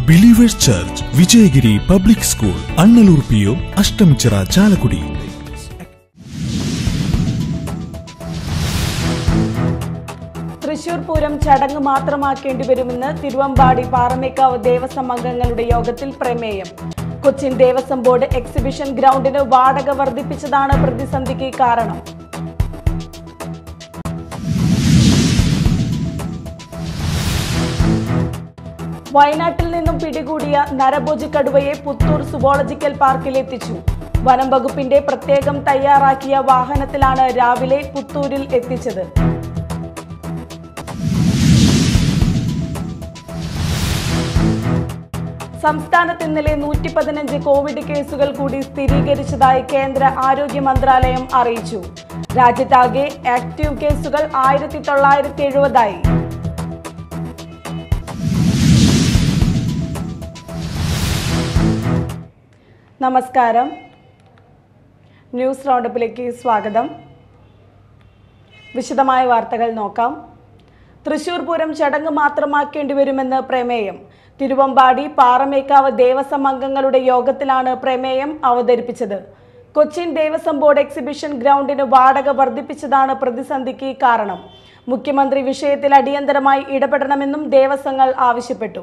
believers church Vijayagiri public school Annalur P O Ashtamichira Chalakudy Thrissur Pooram ചടങ്ങ് മാത്രമാക്കേണ്ടി വരുമെന്ന് തിരുവമ്പാടി പാറമേക്കാവ് ദേവസ്വം അംഗങ്ങളുടെ യോഗത്തിൽ പ്രമേയം കൊച്ചിൻ ദേവസ്വം ബോർഡ് എക്സിബിഷൻ ഗ്രൗണ്ടിന് വാടക വർദ്ധിപ്പിച്ചതാണ് പ്രതിസന്ധിക്ക് കാരണം വയനാട്ടിൽ നിന്നും പിടികൂടിയ നരഭോജി കടുവയെ പുത്തൂർ സുവോളജിക്കൽ പാർക്കിൽ എത്തിച്ചു വനം വകുപ്പിന്റെ പ്രത്യേകം തയ്യാറാക്കിയ വാഹനത്തിലാണ് രാവിലെ പുത്തൂരിൽ എത്തിച്ചത് സംസ്ഥാനത്ത് ഇന്നലെ നൂറ്റി പതിനഞ്ച് കോവിഡ് കേസുകൾ കൂടി സ്ഥിരീകരിച്ചതായി കേന്ദ്ര ആരോഗ്യ മന്ത്രാലയം അറിയിച്ചു രാജ്യത്താകെ ആക്റ്റീവ് കേസുകൾ ആയിരത്തി തൊള്ളായിരത്തി എഴുപതായി നമസ്കാരം ന്യൂസ് റൗണ്ടപ്പിലേക്ക് സ്വാഗതം വിശദമായ വാർത്തകൾ നോക്കാം തൃശൂർ പൂരം ചടങ്ങ് മാത്രമാക്കേണ്ടി വരുമെന്ന് പ്രമേയം തിരുവമ്പാടി പാറമേക്കാവ് ദേവസ്വം അംഗങ്ങളുടെ യോഗത്തിലാണ് പ്രമേയം അവതരിപ്പിച്ചത് കൊച്ചിൻ ദേവസ്വം ബോർഡ് എക്സിബിഷൻ ഗ്രൗണ്ടിന് വാടക വർദ്ധിപ്പിച്ചതാണ് പ്രതിസന്ധിക്ക് കാരണം മുഖ്യമന്ത്രി വിഷയത്തിൽ അടിയന്തരമായി ഇടപെടണമെന്നും ദേവസ്വങ്ങൾ ആവശ്യപ്പെട്ടു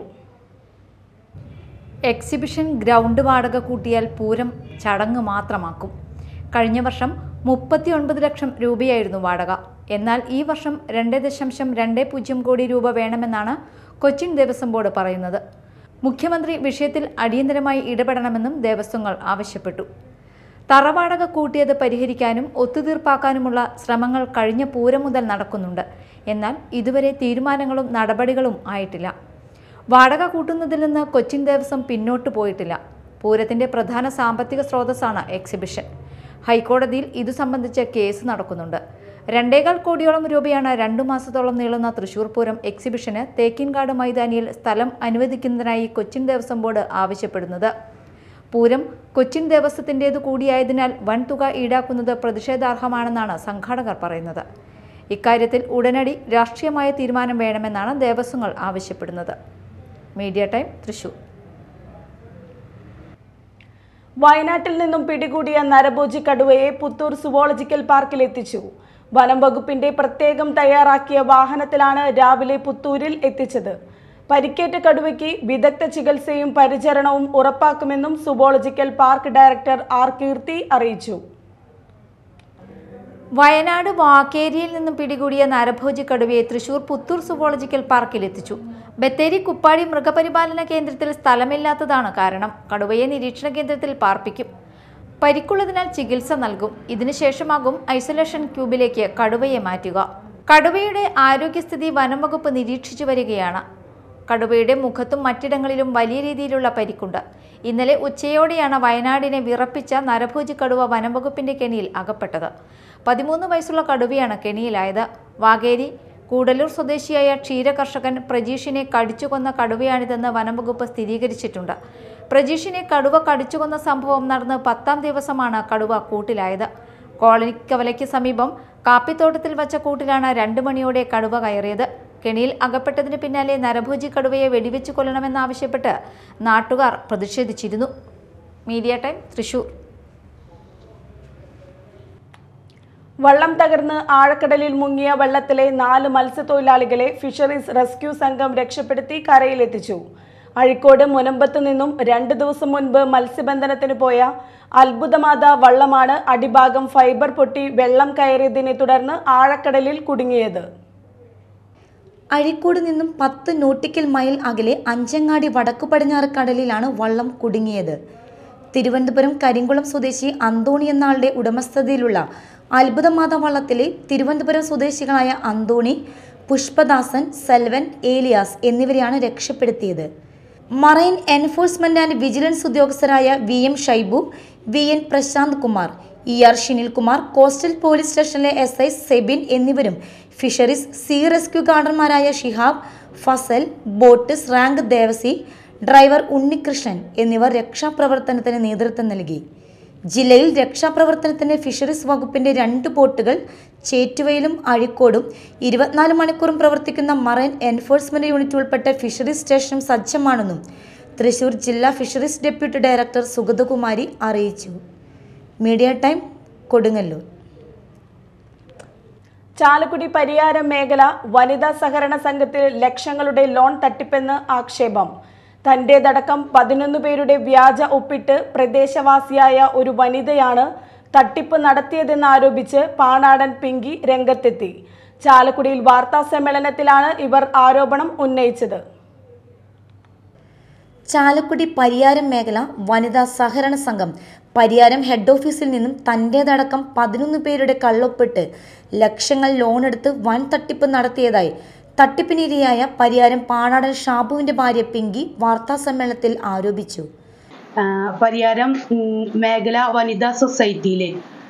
എക്സിബിഷൻ ഗ്രൗണ്ട് വാടക കൂട്ടിയാൽ പൂരം ചടങ്ങ് മാത്രമാക്കും കഴിഞ്ഞ വർഷം മുപ്പത്തി ഒൻപത് ലക്ഷം രൂപയായിരുന്നു വാടക എന്നാൽ ഈ വർഷം രണ്ട് ദശാംശം രണ്ട് പൂജ്യം കോടി രൂപ വേണമെന്നാണ് കൊച്ചിൻ ദേവസ്വം ബോർഡ് പറയുന്നത് മുഖ്യമന്ത്രി വിഷയത്തിൽ അടിയന്തരമായി ഇടപെടണമെന്നും ദേവസ്വങ്ങൾ ആവശ്യപ്പെട്ടു തറവാടക കൂട്ടിയത് പരിഹരിക്കാനും ഒത്തുതീർപ്പാക്കാനുമുള്ള ശ്രമങ്ങൾ കഴിഞ്ഞ പൂരം മുതൽ നടക്കുന്നുണ്ട് എന്നാൽ ഇതുവരെ തീരുമാനങ്ങളും നടപടികളും ആയിട്ടില്ല വാടക കൂട്ടുന്നതിൽ നിന്ന് കൊച്ചിൻ ദേവസ്വം പിന്നോട്ട് പോയിട്ടില്ല പൂരത്തിന്റെ പ്രധാന സാമ്പത്തിക സ്രോതസ്സാണ് എക്സിബിഷൻ ഹൈക്കോടതിയിൽ ഇതു സംബന്ധിച്ച് കേസ് നടക്കുന്നുണ്ട് രണ്ടേകാൽ കോടിയോളം രൂപയാണ് രണ്ടു മാസത്തോളം നീളുന്ന തൃശൂർ പൂരം എക്സിബിഷന് തേക്കിൻകാട് മൈതാനിയിൽ സ്ഥലം അനുവദിക്കുന്നതിനായി കൊച്ചിൻ ദേവസ്വം ബോർഡ് ആവശ്യപ്പെടുന്നത് പൂരം കൊച്ചിൻ ദേവസ്വത്തിൻ്റേതു കൂടിയായതിനാൽ വൻതുക ഈടാക്കുന്നത് പ്രതിഷേധാർഹമാണെന്നാണ് സംഘാടകർ പറയുന്നത് ഇക്കാര്യത്തിൽ ഉടനടി രാഷ്ട്രീയമായ തീരുമാനം വേണമെന്നാണ് ദേവസ്വങ്ങൾ ആവശ്യപ്പെടുന്നത് മീഡിയ ടൈം തൃശൂർ വയനാട്ടിൽ നിന്നും പിടികൂടിയ നരഭോജി കടുവയെ പുത്തൂർ സുവോളജിക്കൽ പാർക്കിൽ എത്തിച്ചു വനം വകുപ്പിന്റെ പ്രത്യേകം തയ്യാറാക്കിയ വാഹനത്തിലാണ് രാവിലെ പുത്തൂരിൽ എത്തിച്ചത് പരിക്കേറ്റ കടുവയ്ക്ക് വിദഗ്ധ ചികിത്സയും പരിചരണവും ഉറപ്പാക്കുമെന്നും zoological park director R Keerthi അറിയിച്ചു വയനാട് വാക്കേരിയിൽ നിന്നും പിടികൂടിയ നരഭോജി കടുവയെ തൃശൂർ പുത്തൂർ സുവോളജിക്കൽ പാർക്കിൽ എത്തിച്ചു ബത്തേരി കുപ്പാടി മൃഗപരിപാലന കേന്ദ്രത്തിൽ സ്ഥലമില്ലാത്തതാണ് കാരണം കടുവയെ നിരീക്ഷണ കേന്ദ്രത്തിൽ പാർപ്പിക്കും പരിക്കുള്ളതിനാൽ ചികിത്സ നൽകും ഇതിനുശേഷമാകും ഐസൊലേഷൻ ക്യൂബിലേക്ക് കടുവയെ മാറ്റുക കടുവയുടെ ആരോഗ്യസ്ഥിതി വനംവകുപ്പ് നിരീക്ഷിച്ചു വരികയാണ് കടുവയുടെ മുഖത്തും മറ്റിടങ്ങളിലും വലിയ രീതിയിലുള്ള പരിക്കുണ്ട് ഇന്നലെ ഉച്ചയോടെയാണ് വയനാടിനെ വിറപ്പിച്ച നരഭോജി കടുവ വനംവകുപ്പിന്റെ കെണിയിൽ അകപ്പെട്ടത് പതിമൂന്ന് വയസ്സുള്ള കടുവയാണ് കെണിയിലായത് വാഗേരി കൂടലൂർ സ്വദേശിയായ ക്ഷീരകർഷകൻ പ്രജീഷിനെ കടിച്ചുകൊന്ന കടുവയാണിതെന്ന് വനംവകുപ്പ് സ്ഥിരീകരിച്ചിട്ടുണ്ട് പ്രജീഷിനെ കടുവ കടിച്ചുകൊന്ന സംഭവം നടന്ന് പത്താം ദിവസമാണ് കടുവ കൂട്ടിലായത് കോളനിക്കവലയ്ക്ക് സമീപം കാപ്പിത്തോട്ടത്തിൽ വച്ച കൂട്ടിലാണ് രണ്ടു മണിയോടെ കടുവ കയറിയത് കെണിയിൽ അകപ്പെട്ടതിന് പിന്നാലെ നരഭോജി കടുവയെ വെടിവെച്ച് കൊല്ലണമെന്നാവശ്യപ്പെട്ട് നാട്ടുകാർ പ്രതിഷേധിച്ചിരുന്നു മീഡിയ ടൈം തൃശൂർ വള്ളം തകർന്ന് ആഴക്കടലിൽ മുങ്ങിയ വെള്ളത്തിലെ നാല് മത്സ്യത്തൊഴിലാളികളെ ഫിഷറീസ് റെസ്ക്യൂ സംഘം രക്ഷപ്പെടുത്തി കരയിലെത്തിച്ചു അഴിക്കോട് മുനമ്പത്ത് നിന്നും രണ്ട് ദിവസം മുൻപ് മത്സ്യബന്ധനത്തിന് പോയ അത്ഭുതമാത വള്ളമാണ് അടിഭാഗം ഫൈബർ പൊട്ടി വെള്ളം കയറിയതിനെ തുടർന്ന് ആഴക്കടലിൽ കുടുങ്ങിയത് അഴീക്കോട് നിന്നും പത്ത് നോട്ടിക്കൽ മൈൽ അകലെ അഞ്ചങ്ങാടി വടക്കു പടിഞ്ഞാറ് കടലിലാണ് വള്ളം കുടുങ്ങിയത് തിരുവനന്തപുരം കരിങ്കുളം സ്വദേശി അന്തോണി എന്ന ആളുടെ ഉടമസ്ഥതയിലുള്ള അത്ഭുതമാത വള്ളത്തിലെ തിരുവനന്തപുരം സ്വദേശികളായ അന്തോണി പുഷ്പദാസൻ സെൽവൻ ഏലിയാസ് എന്നിവരെയാണ് രക്ഷപ്പെടുത്തിയത് മറൈൻ എൻഫോഴ്സ്മെന്റ് ആൻഡ് വിജിലൻസ് ഉദ്യോഗസ്ഥരായ V M Shaibu V N Prashanth Kumar E R Shinilkumar coastal police സ്റ്റേഷനിലെ എസ് ഐ സെബിൻ എന്നിവരും ഫിഷറീസ് സീ റെസ്ക്യൂ ഗാർഡന്മാരായ Shihab Fazal boat rank Devasi driver Unnikrishnan എന്നിവർ രക്ഷാപ്രവർത്തനത്തിന് നേതൃത്വം നൽകി ജില്ലയിൽ രക്ഷാപ്രവർത്തനത്തിന് ഫിഷറീസ് വകുപ്പിന്റെ രണ്ട് ബോട്ടുകൾ ചേറ്റുവയിലും അഴിക്കോടും ഇരുപത്തിനാല് മണിക്കൂറും പ്രവർത്തിക്കുന്ന മറൈൻ എൻഫോഴ്സ്മെന്റ് യൂണിറ്റ് ഉൾപ്പെട്ട ഫിഷറീസ് സ്റ്റേഷനും സജ്ജമാണെന്നും തൃശൂർ ജില്ലാ ഫിഷറീസ് ഡെപ്യൂട്ടി ഡയറക്ടർ സുഗതകുമാരി അറിയിച്ചു മീഡിയ ടൈം കൊടുങ്ങല്ലൂർ ചാലക്കുടി പരിയാരം മേഖല വനിതാ സഹകരണ സംഘത്തിൽ ലക്ഷങ്ങളുടെ ലോൺ തട്ടിപ്പെന്ന് ആക്ഷേപം തന്റേതടക്കം പതിനൊന്ന് പേരുടെ വ്യാജ ഒപ്പിട്ട് പ്രദേശവാസിയായ ഒരു വനിതയാണ് തട്ടിപ്പ് നടത്തിയതെന്നാരോപിച്ച് പാണാടൻ പിങ്കി രംഗത്തെത്തി ചാലക്കുടിയിൽ വാർത്താ സമ്മേളനത്തിലാണ് ഇവർ ആരോപണം ഉന്നയിച്ചത് ചാലക്കുടി പരിയാരം മേഖല വനിതാ സഹകരണ സംഘം പരിയാരം ഹെഡ് ഓഫീസിൽ നിന്നും തൻ്റേതടക്കം പതിനൊന്ന് പേരുടെ കള്ളൊപ്പിട്ട് ലക്ഷങ്ങൾ ലോണെടുത്ത് വൻ തട്ടിപ്പ് നടത്തിയതായി തട്ടിപ്പിനിരയായ പരിയാരം പാണാടൻ ഷാബുവിന്റെ ഭാര്യ പിങ്കി വാർത്താ സമ്മേളനത്തിൽ ആരോപിച്ചു ആ, പരിയാരം ഉം, മേഖല വനിതാ സൊസൈറ്റിയിൽ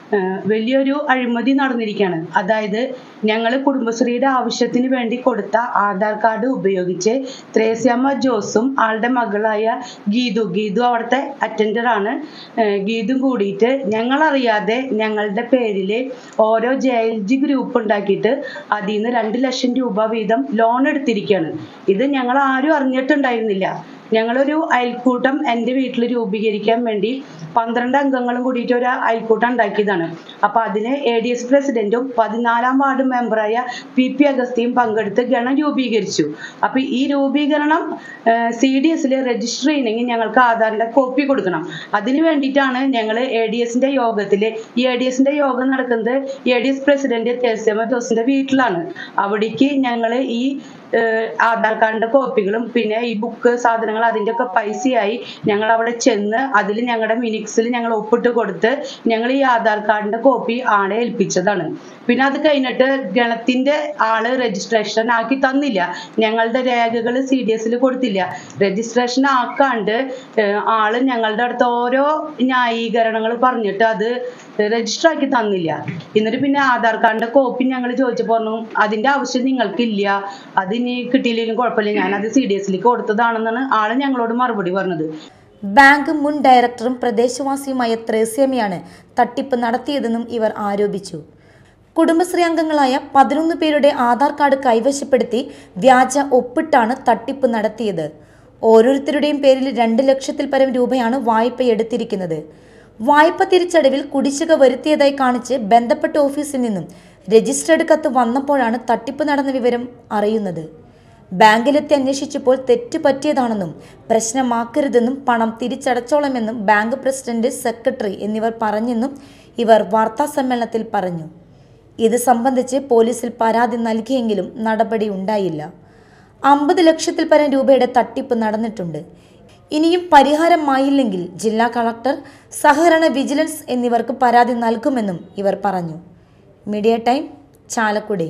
വലിയൊരു അഴിമതി നടന്നിരിക്കുകയാണ് അതായത് ഞങ്ങൾ കുടുംബശ്രീയുടെ ആവശ്യത്തിന് വേണ്ടി കൊടുത്ത ആധാർ കാർഡ് ഉപയോഗിച്ച് ത്രേസ്യാമ്മ ജോസും ആളുടെ മകളായ ഗീതു ഗീതു അവിടുത്തെ അറ്റൻഡർ ആണ് ഏഹ് ഗീതും കൂടിയിട്ട് ഞങ്ങളറിയാതെ ഞങ്ങളുടെ പേരിൽ ഓരോ ജെ എൽ ജി ഗ്രൂപ്പ് ഉണ്ടാക്കിയിട്ട് അതിൽ നിന്ന് രണ്ട് ലക്ഷം രൂപ വീതം ലോൺ എടുത്തിരിക്കുകയാണ് ഇത് ഞങ്ങൾ ആരും അറിഞ്ഞിട്ടുണ്ടായിരുന്നില്ല ഞങ്ങളൊരു അയൽക്കൂട്ടം എൻ്റെ വീട്ടിൽ രൂപീകരിക്കാൻ വേണ്ടി പന്ത്രണ്ട് അംഗങ്ങളും കൂടിയിട്ട് ഒരു അയൽക്കൂട്ടം ഉണ്ടാക്കിയതാണ് അപ്പൊ അതിന് എ ഡി എസ് പ്രസിഡന്റും പതിനാലാം വാർഡ് മെമ്പറായ പി പി അഗസ്തിയും പങ്കെടുത്ത് ഗണം രൂപീകരിച്ചു അപ്പൊ ഈ രൂപീകരണം സി ഡി എസിൽ രജിസ്റ്റർ ചെയ്യണമെങ്കിൽ ഞങ്ങൾക്ക് ആധാറിന്റെ കോപ്പി കൊടുക്കണം അതിന് വേണ്ടിയിട്ടാണ് ഞങ്ങൾ എ ഡി എസിന്റെ യോഗത്തിൽ ഈ എ ഡി എസിന്റെ യോഗം നടക്കുന്നത് A D S president Theresamma ജോസിന്റെ വീട്ടിലാണ് അവിടേക്ക് ഞങ്ങൾ ഈ ഏഹ് ആധാർ കാർഡിന്റെ കോപ്പികളും പിന്നെ ഈ ബുക്ക് സാധനങ്ങൾ അതിന്റെ ഒക്കെ പൈസയായി ഞങ്ങൾ അവിടെ ചെന്ന് അതിൽ ഞങ്ങളുടെ മിനിക്സിൽ ഞങ്ങൾ ഒപ്പിട്ട് കൊടുത്ത് ഞങ്ങൾ ഈ ആധാർ കാർഡിന്റെ കോപ്പി ആളെ ഏൽപ്പിച്ചതാണ് പിന്നെ അത് കഴിഞ്ഞിട്ട് ഗണത്തിന്റെ ആള് രജിസ്ട്രേഷൻ ആക്കി തന്നില്ല ഞങ്ങളുടെ രേഖകൾ സി ഡി എസിൽ കൊടുത്തില്ല രജിസ്ട്രേഷൻ ആക്കാണ്ട് ഏഹ് ആള് ഞങ്ങളുടെ അടുത്ത് ഓരോ ന്യായീകരണങ്ങൾ പറഞ്ഞിട്ട് അത് രജിസ്റ്റർ ആക്കി തന്നില്ല എന്നിട്ട് പിന്നെ ആധാർ കാർഡിന്റെ കോപ്പി ഞങ്ങൾ ചോദിച്ചപ്പോൾ പറഞ്ഞു അതിന്റെ ആവശ്യം നിങ്ങൾക്കില്ല അത് ഇനി കിട്ടിയില്ലെങ്കിലും കുഴപ്പമില്ല ഞാൻ അത് സി ഡി എസിലേക്ക് കൊടുത്തതാണെന്നാണ് ആള് ഞങ്ങളോട് മറുപടി പറഞ്ഞത് ബാങ്ക് മുൻ ഡയറക്ടറും പ്രദേശവാസിയുമായ ത്രേസ്യമയാണ് തട്ടിപ്പ് നടത്തിയതെന്നും ഇവർ ആരോപിച്ചു കുടുംബശ്രീ അംഗങ്ങളായ പതിനൊന്ന് പേരുടെ ആധാർ കാർഡ് കൈവശപ്പെടുത്തി വ്യാജ ഒപ്പിട്ടാണ് തട്ടിപ്പ് നടത്തിയത് ഓരോരുത്തരുടെയും പേരിൽ രണ്ട് ലക്ഷത്തിൽ പരം രൂപയാണ് വായ്പ എടുത്തിരിക്കുന്നത് വായ്പ തിരിച്ചടവിൽ കുടിശ്ശിക വരുത്തിയതായി കാണിച്ച് ബന്ധപ്പെട്ട ഓഫീസിൽ നിന്നും രജിസ്റ്റേർഡ് കത്ത് വന്നപ്പോഴാണ് തട്ടിപ്പ് നടന്ന വിവരം അറിയുന്നത് ബാങ്കിലെത്തി അന്വേഷിച്ചപ്പോൾ തെറ്റ് പറ്റിയതാണെന്നും പ്രശ്നമാക്കരുതെന്നും പണം തിരിച്ചടച്ചോളമെന്നും ബാങ്ക് പ്രസിഡന്റ് സെക്രട്ടറി എന്നിവർ പറഞ്ഞെന്നും ഇവർ വാർത്താ സമ്മേളനത്തിൽ പറഞ്ഞു ഇത് സംബന്ധിച്ച് പോലീസിൽ പരാതി നൽകിയെങ്കിലും നടപടി ഉണ്ടായില്ല അമ്പത് ലക്ഷത്തിൽ പരം രൂപയുടെ തട്ടിപ്പ് നടന്നിട്ടുണ്ട് ഇനിയും പരിഹാരമായില്ലെങ്കിൽ ജില്ലാ കളക്ടർ സഹകരണ വിജിലൻസ് എന്നിവർക്ക് പരാതി നൽകുമെന്നും ഇവർ പറഞ്ഞു മീഡിയ ടൈം ചാലക്കുടി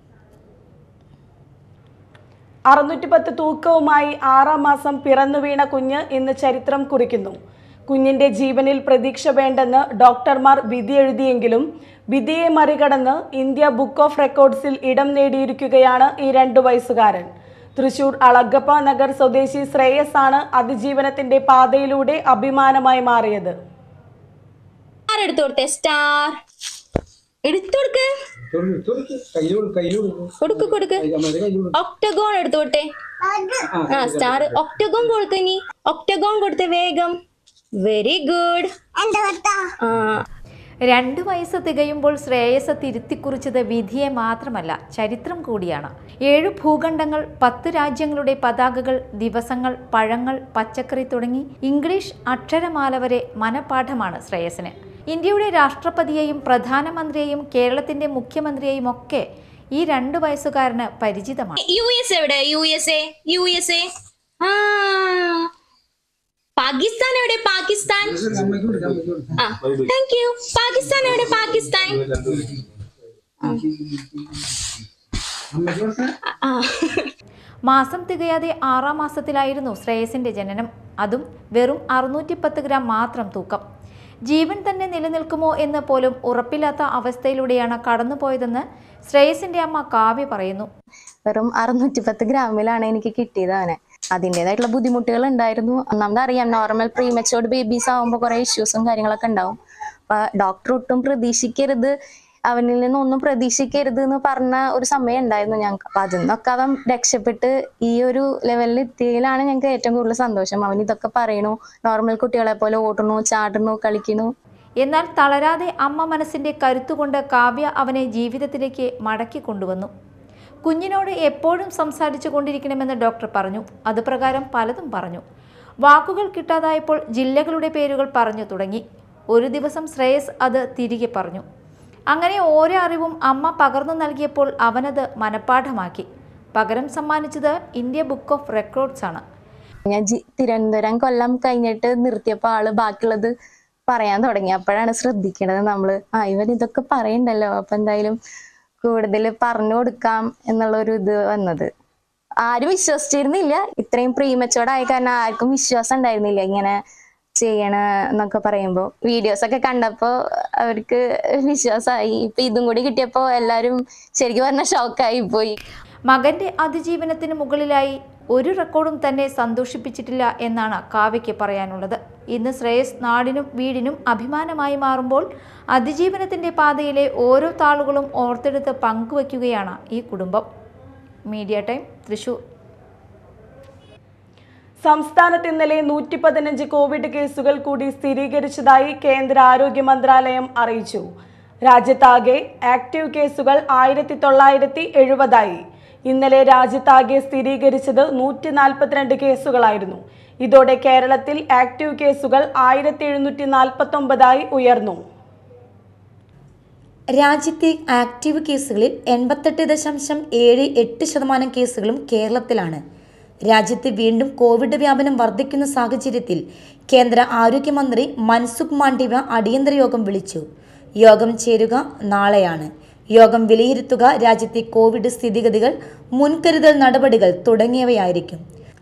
അറുന്നൂറ്റി പത്ത് തൂക്കവുമായി ആറാം മാസം പിറന്നു വീണ കുഞ്ഞ് ഇന്ന് ചരിത്രം കുറിക്കുന്നു കുഞ്ഞിന്റെ ജീവനിൽ പ്രതീക്ഷ വേണ്ടെന്ന് ഡോക്ടർമാർ വിധി എഴുതിയെങ്കിലും വിധിയെ മറികടന്ന് ഇന്ത്യ ബുക്ക് ഓഫ് റെക്കോർഡ്സിൽ ഇടം നേടിയിരിക്കുകയാണ് ഈ രണ്ടു വയസ്സുകാരൻ തൃശൂർ അളഗപ്പ നഗർ സ്വദേശി ശ്രേയസ് ആണ് അതിജീവനത്തിന്റെ പാതയിലൂടെ അഭിമാനമായി മാറിയത് സ്റ്റാർ എടുത്തു കൊടുത്തേ സ്റ്റാർ എടുത്തു കൊടുക്ക് കൊടുക്ക് കൊടുക്ക് ഒക്ടഗോൺ എടുത്തു കൊടുത്തേ ആ സ്റ്റാർ ഒക്ടഗോൺ കൊടുക്ക് ഇനി ഒക്ടഗോൺ കൊടുത്തേ വേഗം വെരി ഗുഡ് ആ രണ്ട് വയസ്സ് തികയുമ്പോൾ ശ്രേയസ് തിരുത്തിക്കുറിച്ചത് വിധിയെ മാത്രമല്ല ചരിത്രം കൂടിയാണ് ഏഴു ഭൂഖണ്ഡങ്ങൾ പത്ത് രാജ്യങ്ങളുടെ പതാകകൾ ദിവസങ്ങൾ പഴങ്ങൾ പച്ചക്കറി തുടങ്ങി ഇംഗ്ലീഷ് അക്ഷരമാല വരെ മനപാഠമാണ് ശ്രേയസിന് ഇന്ത്യയുടെ രാഷ്ട്രപതിയെയും പ്രധാനമന്ത്രിയെയും കേരളത്തിന്റെ മുഖ്യമന്ത്രിയെയും ഒക്കെ ഈ രണ്ടു വയസ്സുകാരന് പരിചിതമാണ് യു എസ് എവിടെ U S A U S A ആ പാകിസ്ഥാൻ എവിടെ പാകിസ്ഥാൻ ആ താങ്ക് യു പാകിസ്ഥാൻ എവിടെ പാകിസ്ഥാൻ ആ മാസം തികയാതെ ആറാം മാസത്തിലായിരുന്നു ശ്രേയസിന്റെ ജനനം അതും വെറും അറുന്നൂറ്റി പത്ത് ഗ്രാം മാത്രം തൂക്കം ജീവൻ തന്നെ നിലനിൽക്കുമോ എന്ന് പോലും ഉറപ്പില്ലാത്ത അവസ്ഥയിലൂടെയാണ് കടന്നുപോയതെന്ന് ശ്രേയസിന്റെ അമ്മ കാവ്യ പറയുന്നു വെറും അറുന്നൂറ്റി പത്ത് ഗ്രാമിലാണ് എനിക്ക് കിട്ടിയത് അവനെ അതിൻ്റെതായിട്ടുള്ള ബുദ്ധിമുട്ടുകൾ ഉണ്ടായിരുന്നു ഒന്നാമത് അറിയാം നോർമൽ പ്രീമച്ചോർഡ് ബേബീസ് ആകുമ്പോൾ കുറെ ഇഷ്യൂസും കാര്യങ്ങളൊക്കെ ഉണ്ടാവും അപ്പൊ ഡോക്ടർ ഒട്ടും പ്രതീക്ഷിക്കരുത് അവനിൽ നിന്ന് ഒന്നും പ്രതീക്ഷിക്കരുത് എന്ന് പറഞ്ഞ ഒരു സമയം ഉണ്ടായിരുന്നു ഞങ്ങൾക്ക് അപ്പൊ അതിൽ നിന്നൊക്കെ അവൻ രക്ഷപ്പെട്ട് ഈ ഒരു ലെവലിൽ എത്തിയതിലാണ് ഞങ്ങൾക്ക് ഏറ്റവും കൂടുതൽ സന്തോഷം അവൻ ഇതൊക്കെ പറയണു നോർമൽ കുട്ടികളെ പോലെ ഓടണു ചാടണു കളിക്കണു എന്നാൽ തളരാതെ അമ്മ മനസ്സിന്റെ കരുത്തുകൊണ്ട് കാവ്യ അവനെ ജീവിതത്തിലേക്ക് മടക്കി കൊണ്ടുവന്നു കുഞ്ഞിനോട് എപ്പോഴും സംസാരിച്ചു കൊണ്ടിരിക്കണമെന്ന് ഡോക്ടർ പറഞ്ഞു അതുപ്രകാരം പലതും പറഞ്ഞു വാക്കുകൾ കിട്ടാതായപ്പോൾ ജില്ലകളുടെ പേരുകൾ പറഞ്ഞു തുടങ്ങി ഒരു ദിവസം ശ്രേയസ് അത് തിരികെ പറഞ്ഞു അങ്ങനെ ഓരോ അറിവും അമ്മ പകർന്നു നൽകിയപ്പോൾ അവനത് മനഃപ്പാഠമാക്കി പകരം സമ്മാനിച്ചത് ഇന്ത്യ ബുക്ക് ഓഫ് റെക്കോർഡ്സ് ആണ് ഞാൻ ജി- തിരുവനന്തപുരം കൊല്ലം കഴിഞ്ഞിട്ട് നിർത്തിയപ്പോൾ ആള് ബാക്കിയുള്ളത് പറയാൻ തുടങ്ങി അപ്പോഴാണ് ശ്രദ്ധിക്കണത് നമ്മള് ആ ഇവൻ ഇതൊക്കെ പറയണ്ടല്ലോ അപ്പൊ എന്തായാലും കൂടുതൽ പറഞ്ഞു കൊടുക്കാം എന്നുള്ള ഒരു ഇത് വന്നത് ആരും വിശ്വസിച്ചിരുന്നില്ല ഇത്രയും പ്രീമച്ചോർഡ് ആയ കാരണം ആർക്കും വിശ്വാസം ഉണ്ടായിരുന്നില്ല ഇങ്ങനെ ചെയ്യണ എന്നൊക്കെ പറയുമ്പോ വീഡിയോസ് ഒക്കെ കണ്ടപ്പോ അവർക്ക് വിശ്വാസമായി ഇപ്പൊ ഇതും കൂടി കിട്ടിയപ്പോ എല്ലാരും ശരിക്കും പറഞ്ഞ ഷോക്കായി പോയി മകന്റെ അതിജീവനത്തിന് മുകളിലായി ഒരു റെക്കോർഡും തന്നെ സന്തോഷിപ്പിച്ചിട്ടില്ല എന്നാണ് കാവ്യയ്ക്ക് പറയാനുള്ളത് ഇന്ന് ശ്രേയസ് നാടിനും വീടിനും അഭിമാനമായി മാറുമ്പോൾ അതിജീവനത്തിന്റെ പാതയിലെ ഓരോ താളുകളും ഓർത്തെടുത്ത് പങ്കുവയ്ക്കുകയാണ് ഈ കുടുംബം മീഡിയ ടൈം തൃശൂർ സംസ്ഥാനത്ത് ഇന്നലെ നൂറ്റി പതിനഞ്ച് കോവിഡ് കേസുകൾ കൂടി സ്ഥിരീകരിച്ചതായി കേന്ദ്ര ആരോഗ്യ മന്ത്രാലയം അറിയിച്ചു രാജ്യത്താകെ ആക്റ്റീവ് കേസുകൾ ആയിരത്തി തൊള്ളായിരത്തി എഴുപതായി ഇന്നലെ രാജ്യത്താകെ സ്ഥിരീകരിച്ചത് നൂറ്റി നാൽപ്പത്തിരണ്ട് കേസുകളായിരുന്നു ഇതോടെ കേരളത്തിൽ ആക്റ്റീവ് കേസുകൾ ആയിരത്തി എഴുന്നൂറ്റി നാൽപ്പത്തി ഒമ്പതായി ഉയർന്നു രാജ്യത്തെ ആക്റ്റീവ് കേസുകളിൽ എൺപത്തെട്ട് ദശാംശം ഏഴ് എട്ട് ശതമാനം കേസുകളും കേരളത്തിലാണ് രാജ്യത്ത് വീണ്ടും കോവിഡ് വ്യാപനം വർദ്ധിക്കുന്ന സാഹചര്യത്തിൽ കേന്ദ്ര ആരോഗ്യമന്ത്രി മൻസുഖ് മാണ്ഡവ്യ അടിയന്തര യോഗം വിളിച്ചു യോഗം ചേരുക നാളെയാണ് യോഗം വിലയിരുത്തുക രാജ്യത്തെ കോവിഡ് സ്ഥിതിഗതികൾ മുൻകരുതൽ നടപടികൾ തുടങ്ങിയവയായിരിക്കും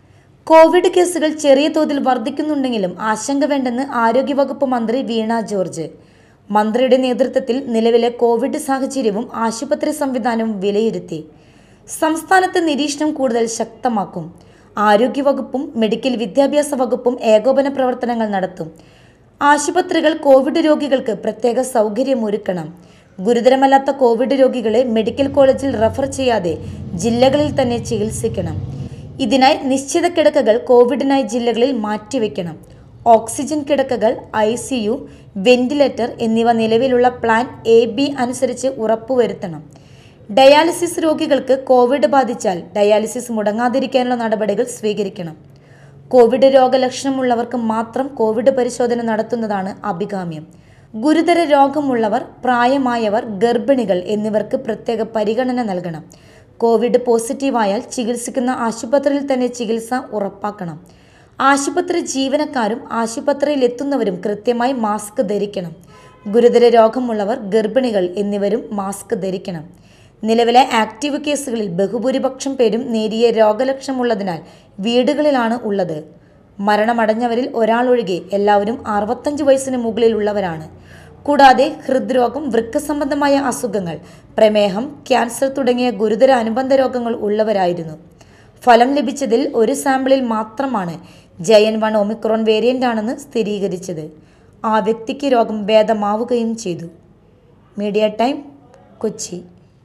കോവിഡ് കേസുകൾ ചെറിയ തോതിൽ വർദ്ധിക്കുന്നുണ്ടെങ്കിലും ആശങ്ക വേണ്ടെന്ന് ആരോഗ്യവകുപ്പ് മന്ത്രി വീണ ജോർജ് മന്ത്രിയുടെ നേതൃത്വത്തിൽ നിലവിലെ കോവിഡ് സാഹചര്യവും ആശുപത്രി സംവിധാനവും വിലയിരുത്തി സംസ്ഥാനത്ത് നിരീക്ഷണം കൂടുതൽ ശക്തമാക്കും ആരോഗ്യവകുപ്പും മെഡിക്കൽ വിദ്യാഭ്യാസ വകുപ്പും ഏകോപന പ്രവർത്തനങ്ങൾ നടത്തും ആശുപത്രികൾ കോവിഡ് രോഗികൾക്ക് പ്രത്യേക സൗകര്യമൊരുക്കണം ഗുരുതരമല്ലാത്ത കോവിഡ് രോഗികളെ മെഡിക്കൽ കോളേജിൽ റഫർ ചെയ്യാതെ ജില്ലകളിൽ തന്നെ ചികിത്സിക്കണം ഇതിനായി നിശ്ചിത കിടക്കകൾ കോവിഡിനായി ജില്ലകളിൽ മാറ്റിവെക്കണം ഓക്സിജൻ കിടക്കകൾ ഐ സി യു വെന്റിലേറ്റർ എന്നിവ നിലവിലുള്ള പ്ലാൻ എ ബി അനുസരിച്ച് ഉറപ്പുവരുത്തണം ഡയാലിസിസ് രോഗികൾക്ക് കോവിഡ് ബാധിച്ചാൽ ഡയാലിസിസ് മുടങ്ങാതിരിക്കാനുള്ള നടപടികൾ സ്വീകരിക്കണം കോവിഡ് രോഗലക്ഷണമുള്ളവർക്ക് മാത്രം കോവിഡ് പരിശോധന നടത്തുന്നതാണ് അഭികാമ്യം ഗുരുതര രോഗമുള്ളവർ പ്രായമായവർ ഗർഭിണികൾ എന്നിവർക്ക് പ്രത്യേക പരിഗണന നൽകണം കോവിഡ് പോസിറ്റീവായാൽ ചികിത്സിക്കുന്ന ആശുപത്രിയിൽ തന്നെ ചികിത്സ ഉറപ്പാക്കണം ആശുപത്രി ജീവനക്കാരും ആശുപത്രിയിൽ എത്തുന്നവരും കൃത്യമായി മാസ്ക് ധരിക്കണം ഗുരുതര രോഗമുള്ളവർ ഗർഭിണികൾ എന്നിവരും മാസ്ക് ധരിക്കണം നിലവിലെ ആക്റ്റീവ് കേസുകളിൽ ബഹുഭൂരിപക്ഷം പേരും നേരിയ രോഗലക്ഷണമുള്ളതിനാൽ വീടുകളിലാണ് ഉള്ളത് മരണമടഞ്ഞവരിൽ ഒരാളൊഴികെ എല്ലാവരും അറുപത്തഞ്ച് വയസ്സിന് മുകളിലുള്ളവരാണ് കൂടാതെ ഹൃദ്രോഗം വൃക്ക സംബന്ധമായ അസുഖങ്ങൾ പ്രമേഹം ക്യാൻസർ തുടങ്ങിയ ഗുരുതര അനുബന്ധ രോഗങ്ങൾ ഉള്ളവരായിരുന്നു ഫലം ലഭിച്ചതിൽ ഒരു സാമ്പിളിൽ മാത്രമാണ് ജയൻ വൺ ഒമിക്രോൺ വേരിയന്റ് ആണെന്ന് സ്ഥിരീകരിച്ചത് ആ വ്യക്തിക്ക് രോഗം ഭേദമാവുകയും ചെയ്തു മീഡിയ ടൈം കൊച്ചി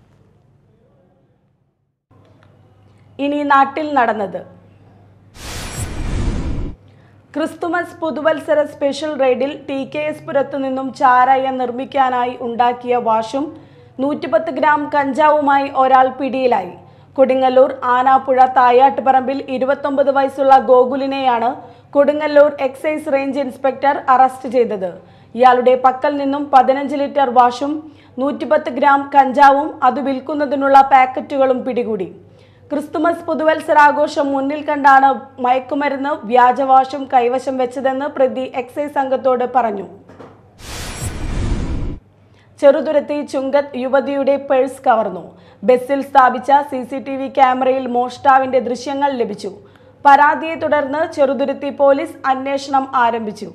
ഇനി നാട്ടിൽ നടന്നത് ക്രിസ്തുമസ് പുതുവത്സര സ്പെഷ്യൽ റെയ്ഡിൽ ടി കെ എസ് പുരത്തു നിന്നും ചാരായ നിർമ്മിക്കാനായി ഉണ്ടാക്കിയ വാഷും നൂറ്റിപ്പത്ത് ഗ്രാം കഞ്ചാവുമായി ഒരാൾ പിടിയിലായി കൊടുങ്ങല്ലൂർ ആനാപ്പുഴ തായാട്ടുപറമ്പിൽ ഇരുപത്തൊമ്പത് വയസ്സുള്ള ഗോകുലിനെയാണ് Kodungallur excise range inspector arrest ചെയ്തത് ഇയാളുടെ പക്കൽ നിന്നും പതിനഞ്ച് ലിറ്റർ വാഷും നൂറ്റിപ്പത്ത് ഗ്രാം കഞ്ചാവും അത് വിൽക്കുന്നതിനുള്ള പാക്കറ്റുകളും പിടികൂടി ക്രിസ്തുമസ് പുതുവത്സരാഘോഷം മുന്നിൽ കണ്ടാണ് മയക്കുമരുന്ന് വ്യാജവാഷും കൈവശം വെച്ചതെന്ന് പ്രതി എക്സൈസ് സംഘത്തോട് പറഞ്ഞു ചെറുതുരുത്തി ചുങ്കത്ത് യുവതിയുടെ പേഴ്സ് കവർന്നു ബസ്സിൽ സ്ഥാപിച്ച സി സി ടി വി ക്യാമറയിൽ മോഷ്ടാവിന്റെ ദൃശ്യങ്ങൾ ലഭിച്ചു പരാതിയെ തുടർന്ന് ചെറുതുരുത്തി പോലീസ് അന്വേഷണം ആരംഭിച്ചു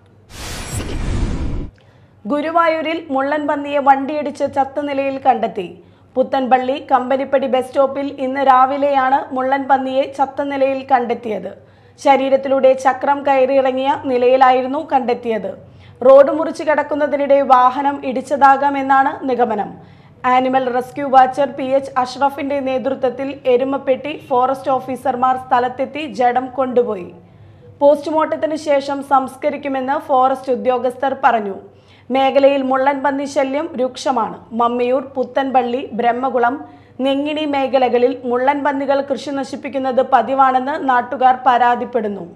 ഗുരുവായൂരിൽ മുള്ളൻ പന്നിയെ വണ്ടിയിടിച്ച് ചത്ത നിലയിൽ കണ്ടെത്തി പുത്തൻപള്ളി കമ്പനിപ്പടി ബസ് സ്റ്റോപ്പിൽ ഇന്ന് രാവിലെയാണ് മുള്ളൻ പന്നിയെ ചത്ത നിലയിൽ കണ്ടെത്തിയത് ശരീരത്തിലൂടെ ചക്രം കയറിയിറങ്ങിയ നിലയിലായിരുന്നു കണ്ടെത്തിയത് റോഡ് മുറിച്ച് കിടക്കുന്നതിനിടെ വാഹനം ഇടിച്ചതാകാമെന്നാണ് നിഗമനം animal rescue watcher P H അഷ്റഫിന്റെ നേതൃത്വത്തിൽ എരുമപ്പെട്ടി ഫോറസ്റ്റ് ഓഫീസർമാർ സ്ഥലത്തെത്തി ജഡം കൊണ്ടുപോയി പോസ്റ്റ്മോർട്ടത്തിന് ശേഷം സംസ്കരിക്കുമെന്ന് ഫോറസ്റ്റ് ഉദ്യോഗസ്ഥർ പറഞ്ഞു മേഖലയിൽ മുള്ളൻ പന്നി ശല്യം രൂക്ഷമാണ് മമ്മിയൂർ പുത്തൻപള്ളി ബ്രഹ്മകുളം നെങ്ങിണി മേഖലകളിൽ മുള്ളൻ പന്നികൾ കൃഷി നശിപ്പിക്കുന്നത് പതിവാണെന്ന് നാട്ടുകാർ പരാതിപ്പെടുന്നു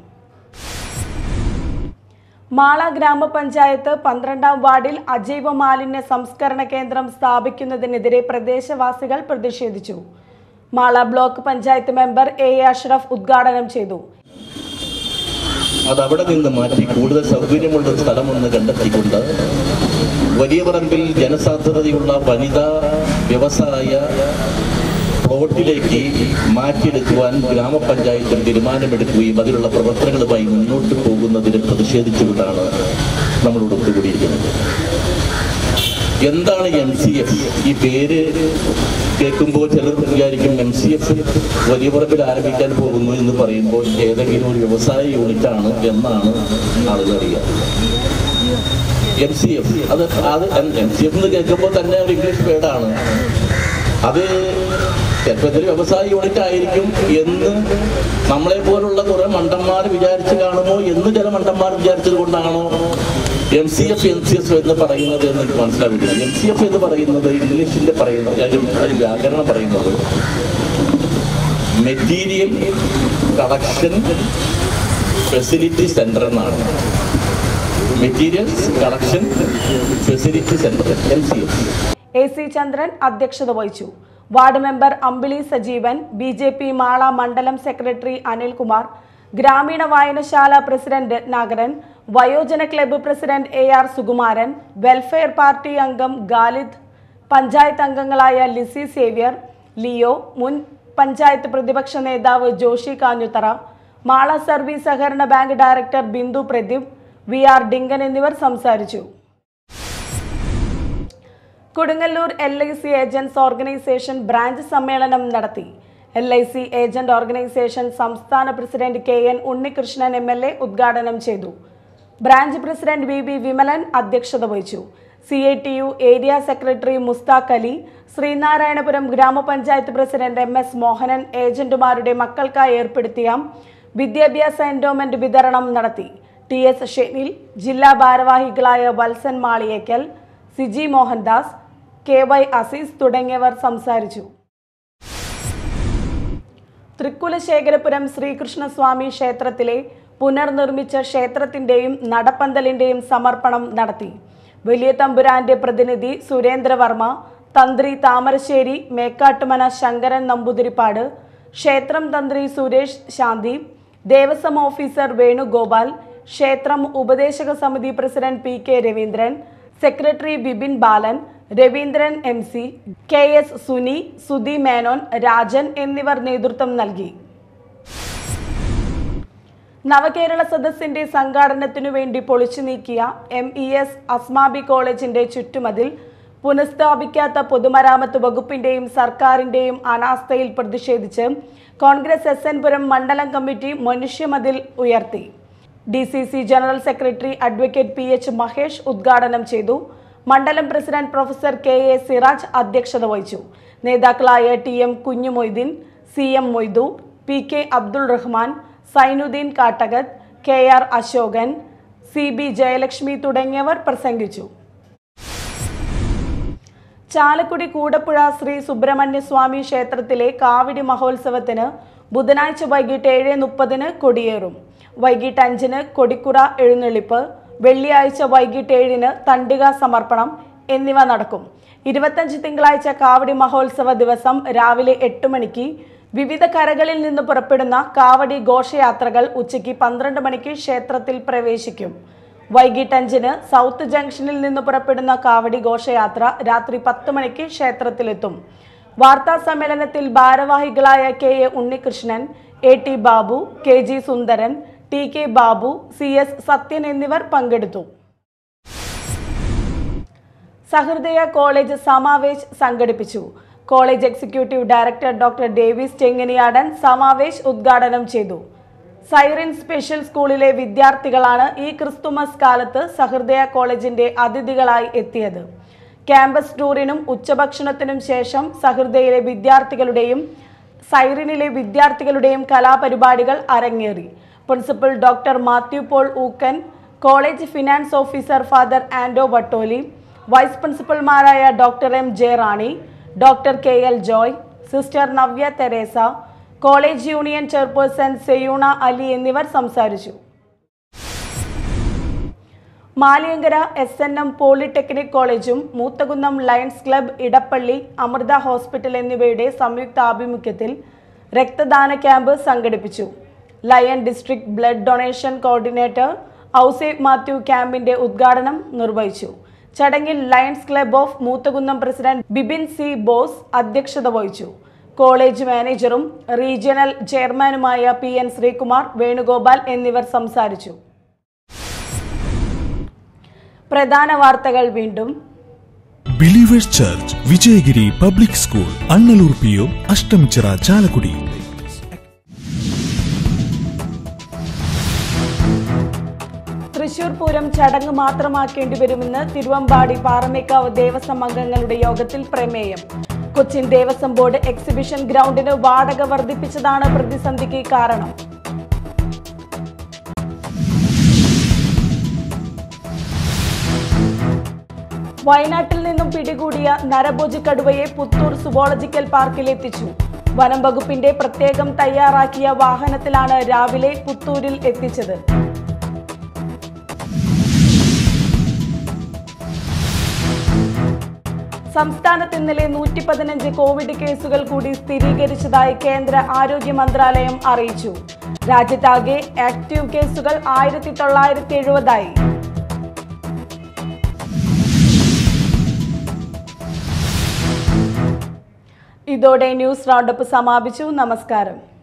മാള ഗ്രാമപഞ്ചായത്ത് പന്ത്രണ്ടാം വാർഡിൽ അജൈവ മാലിന്യ സംസ്കരണ കേന്ദ്രം സ്ഥാപിക്കുന്നതിനെതിരെ പ്രദേശവാസികൾ പ്രതിഷേധിച്ചു Mala block panchayat member A A Ashraf ഉദ്ഘാടനം ചെയ്തു അത് അവിടെ നിന്ന് മാറ്റി കൂടുതൽ സൗകര്യമുള്ള ഒരു സ്ഥലമെന്ന് കണ്ടെത്തിക്കൊണ്ട് വലിയ പറമ്പിൽ ജനസാന്ദ്രതയുള്ള വനിതാ വ്യവസായ പ്ലോട്ടിലേക്ക് മാറ്റിയെടുക്കുവാൻ ഗ്രാമപഞ്ചായത്ത് തീരുമാനമെടുക്കുകയും അതിലുള്ള പ്രവർത്തനങ്ങളുമായി മുന്നോട്ട് പോകുന്നതിന് പ്രതിഷേധിച്ചുകൊണ്ടാണ് നമ്മളോട് ഒത്തുകൂടിയിരിക്കുന്നത് എന്താണ് എം സി എഫ് ഈ പേര് കേൾക്കുമ്പോൾ ചിലർ വിചാരിക്കും എം സി എഫ് വലിയ പറമ്പിൽ ആരംഭിക്കാൻ പോകുന്നു എന്ന് പറയുമ്പോൾ ഏതെങ്കിലും ഒരു വ്യവസായ യൂണിറ്റാണ് എന്നാണ് ആളുകൾ അറിയുക എം സി എഫ് അത് അത് എം സി എഫ് എന്ന് കേൾക്കുമ്പോൾ തന്നെ ഒരു ഇംഗ്ലീഷ് വേർഡാണ് അത് ചിലപ്പോൾ ഇതൊരു വ്യവസായ യൂണിറ്റ് ആയിരിക്കും എന്ന് നമ്മളെ പോലുള്ള കുറെ മണ്ടന്മാർ വിചാരിച്ച് കാണുമോ എന്ന് ചില മണ്ടന്മാർ വിചാരിച്ചത് കൊണ്ടാണോ M C F N C F എന്ന് പറയുന്നത് എന്ന് എനിക്ക് മനസ്സിലാവില്ല എം സി എഫ് എന്ന് പറയുന്നത് ഇംഗ്ലീഷിന്റെ പറയുന്നത് അതിൽ അതിൽ വ്യാകരണം പറയുന്നത് മെറ്റീരിയൽ കളക്ഷൻ ഫെസിലിറ്റി സെന്റർ എന്നാണ് materials collection facility centre M C F A C Chandran അധ്യക്ഷത വഹിച്ചു ward member Ambili Sajeevan B J P Mala മണ്ഡലം സെക്രട്ടറി അനിൽകുമാർ ഗ്രാമീണ വായനശാല പ്രസിഡന്റ് രത്നാകരൻ വയോജന club president A R Sukumaran welfare party അംഗം ഗാലിദ് പഞ്ചായത്ത് അംഗങ്ങളായ ലിസി സേവ്യർ ലിയോ മുൻ പഞ്ചായത്ത് പ്രതിപക്ഷ നേതാവ് ജോഷി കാഞ്ഞുത്തറ മാള സർവീസ് സഹകരണ bank director Bindu Pradeep V R Dinkan എന്നിവർ സംസാരിച്ചു Kodungallur L I C agents organisation branch സമ്മേളനം നടത്തി L I C agent organisation സംസ്ഥാന president K N Unnikrishnan M L A ഉദ്ഘാടനം ചെയ്തു branch president V B Vimalan അധ്യക്ഷത വഹിച്ചു C I T U area secretary Mustaq Ali Sreenarayanapuram ഗ്രാമപഞ്ചായത്ത് പ്രസിഡന്റ് എം എസ് മോഹനൻ ഏജന്റുമാരുടെ മക്കൾക്കായി ഏർപ്പെടുത്തിയ വിദ്യാഭ്യാസ എൻഡോമെന്റ് വിതരണം നടത്തി ടി എസ് ഷെനിൽ ജില്ലാ ഭാരവാഹികളായ വത്സൻ മാളിയേക്കൽ സിജി മോഹൻദാസ് കെ വൈ അസീസ് തുടങ്ങിയവർ സംസാരിച്ചു തൃക്കുലശേഖരപുരം ശ്രീകൃഷ്ണസ്വാമി ക്ഷേത്രത്തിലെ പുനർനിർമ്മിച്ച ക്ഷേത്രത്തിന്റെയും നടപ്പന്തലിന്റെയും സമർപ്പണം നടത്തി വലിയ തമ്പുരാന്റെ പ്രതിനിധി സുരേന്ദ്രവർമ്മ തന്ത്രി താമരശ്ശേരി മേക്കാട്ടുമന ശങ്കരൻ നമ്പൂതിരിപ്പാട് ക്ഷേത്രം തന്ത്രി സുരേഷ് ശാന്തി ദേവസ്വം ഓഫീസർ വേണുഗോപാൽ ക്ഷേത്രം ഉപദേശക സമിതി president P K Raveendran secretary Bipin Balan Raveendran M C K S Suni Sudhi Menon Rajan എന്നിവർ നേതൃത്വം നൽകി നവകേരള സദസ്സിന്റെ സംഘാടനത്തിനു വേണ്ടി പൊളിച്ചു നീക്കിയ എം ഇ എസ് അസ്മാബി കോളേജിന്റെ ചുറ്റുമതിൽ പുനഃസ്ഥാപിക്കാത്ത പൊതുമരാമത്ത് വകുപ്പിന്റെയും സർക്കാരിന്റെയും അനാസ്ഥയിൽ പ്രതിഷേധിച്ച് കോൺഗ്രസ് എസ് എൻ പുരം മണ്ഡലം കമ്മിറ്റി മനുഷ്യമതിൽ ഉയർത്തി D C C general secretary advocate P H Mahesh ഉദ്ഘാടനം ചെയ്തു മണ്ഡലം president professor K A Siraj അധ്യക്ഷത വഹിച്ചു നേതാക്കളായ T M Kunjumoideen C M Moidu P K Abdul Rahman Zainuddin Kattakath K R Ashokan C B Jayalakshmi തുടങ്ങിയവർ പ്രസംഗിച്ചു ചാലക്കുടി കൂടപ്പുഴ ശ്രീ സുബ്രഹ്മണ്യ സ്വാമി ക്ഷേത്രത്തിലെ കാവിടി മഹോത്സവത്തിന് ബുധനാഴ്ച വൈകിട്ട് ഏഴ് മുപ്പതിന് കൊടിയേറും വൈകിട്ട് അഞ്ചിന് കൊടിക്കുറ എഴുന്നള്ളിപ്പ് വെള്ളിയാഴ്ച വൈകിട്ട് ഏഴിന് തണ്ടിക സമർപ്പണം എന്നിവ നടക്കും ഇരുപത്തഞ്ച് തിങ്കളാഴ്ച കാവടി മഹോത്സവ ദിവസം രാവിലെ എട്ട് മണിക്ക് വിവിധ കരകളിൽ നിന്ന് പുറപ്പെടുന്ന കാവടി ഘോഷയാത്രകൾ ഉച്ചയ്ക്ക് പന്ത്രണ്ട് മണിക്ക് ക്ഷേത്രത്തിൽ പ്രവേശിക്കും വൈകിട്ട് അഞ്ചിന് സൗത്ത് ജംഗ്ഷനിൽ നിന്ന് പുറപ്പെടുന്ന കാവടി ഘോഷയാത്ര രാത്രി പത്ത് മണിക്ക് ക്ഷേത്രത്തിലെത്തും വാർത്താ സമ്മേളനത്തിൽ ഭാരവാഹികളായ K A Unnikrishnan A T Babu K G Sundaran T K Babu C S Sathyan എന്നിവർ പങ്കെടുത്തു സഹൃദയ കോളേജ് സമാവേശ് സംഘടിപ്പിച്ചു college executive director doctor Davis Chenganiyadan Samavesh ഉദ്ഘാടനം ചെയ്തു സൈറിൻ സ്പെഷ്യൽ സ്കൂളിലെ വിദ്യാർത്ഥികളാണ് ഈ ക്രിസ്തുമസ് കാലത്ത് സഹൃദയ കോളേജിന്റെ അതിഥികളായി എത്തിയത് ക്യാമ്പസ് ടൂറിനും ഉച്ചഭക്ഷണത്തിനും ശേഷം സഹൃദയയിലെ വിദ്യാർത്ഥികളുടെയും സൈറിനിലെ വിദ്യാർത്ഥികളുടെയും കലാപരിപാടികൾ അരങ്ങേറി principal doctor Mathew Paul Ookken college finance officer father Ando Vattoli vice പ്രിൻസിപ്പൽമാരായ doctor M J Rani doctor K L Joy sister Navya Theresa college union chairperson Seyuna Ali എന്നിവർ സംസാരിച്ചു Maliyankara S N M polytechnic കോളേജും Moothakunnam lions club Edappally Amrita hospital എന്നിവയുടെ സംയുക്ത ആഭിമുഖ്യത്തിൽ രക്തദാന ക്യാമ്പ് സംഘടിപ്പിച്ചു lion district blood donation coordinator Ouseph Mathew ക്യാമ്പിന്റെ ഉദ്ഘാടനം നിർവഹിച്ചു ചടങ്ങിൽ lions club of Moothakunnam president Bibin C Bose അധ്യക്ഷത വഹിച്ചു കോളേജ് മാനേജറും റീജിയണൽ ചെയർമാനുമായ പി എൻ ശ്രീകുമാർ വേണുഗോപാൽ എന്നിവർ സംസാരിച്ചു പ്രധാന വാർത്തകൾ വീണ്ടും believers church Vijayagiri public school Annalur P O Ashtamichira Chalakudy Thrissur Pooram ചടങ്ങ് മാത്രമാക്കേണ്ടി വരുമെന്ന് തിരുവമ്പാടി പാറമേക്കാവ് ദേവസ്വം അംഗങ്ങളുടെ യോഗത്തിൽ പ്രമേയം കൊച്ചിൻ ദേവസ്വം ബോർഡ് എക്സിബിഷൻ ഗ്രൗണ്ടിന് വാടക വർദ്ധിപ്പിച്ചതാണ് പ്രതിസന്ധിക്ക് കാരണം വയനാട്ടിൽ നിന്നും പിടികൂടിയ നരഭോജി കടുവയെ പുത്തൂർ സുവോളജിക്കൽ പാർക്കിൽ എത്തിച്ചു വനം വകുപ്പിന്റെ പ്രത്യേകം തയ്യാറാക്കിയ വാഹനത്തിലാണ് രാവിലെ പുത്തൂരിൽ എത്തിച്ചത് സംസ്ഥാനത്ത് ഇന്നലെ നൂറ്റി പതിനഞ്ച് കോവിഡ് കേസുകൾ കൂടി സ്ഥിരീകരിച്ചതായി കേന്ദ്ര ആരോഗ്യ മന്ത്രാലയം അറിയിച്ചു രാജ്യത്താകെ ആക്റ്റീവ് കേസുകൾ ആയിരത്തി തൊള്ളായിരത്തി എഴുപതായി ഇതോടെ ന്യൂസ് റൗണ്ടപ്പ് സമാപിച്ചു നമസ്കാരം